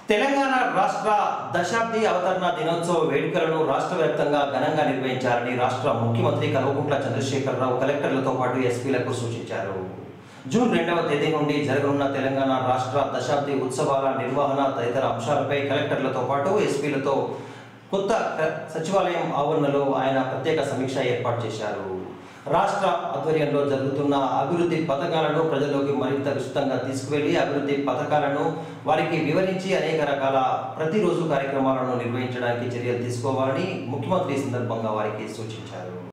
తెలంగాణ రాష్ట్ర దశాబ్ది అవతరణ దినోత్సవ వేడుకలను రాష్ట్ర వ్యాప్తంగా ఘనంగా నిర్వహించాలని రాష్ట్ర ముఖ్యమంత్రి కల్వకుంట్ల చంద్రశేఖరరావు కలెక్టర్లతో పాటు ఎస్పీలకు సూచించారు జూన్ రెండవ తేదీ నుండి జరగనున్న తెలంగాణ రాష్ట్ర దశాబ్ది ఉత్సవాల నిర్వహణ తదితర అంశాలపై కలెక్టర్లతో పాటు ఎస్పీలతో కొత్త క- సచివాలయం ఆవరణలో ఆయన ప్రత్యేక సమీక్ష ఏర్పాటు చేశారు రాష్ట్ర ఆధ్వర్యంలో జరుగుతున్న అభివృద్ధి పథకాలను ప్రజల్లోకి మరింత విస్తృతంగా తీసుకువెళ్లి అభివృద్ధి పథకాలను వారికి వివరించి అనేక రకాల ప్రతిరోజు కార్యక్రమాలను నిర్వహించడానికి చర్యలు తీసుకోవాలని ముఖ్యమంత్రి ఈ సందర్భంగా వారికి సూచించారు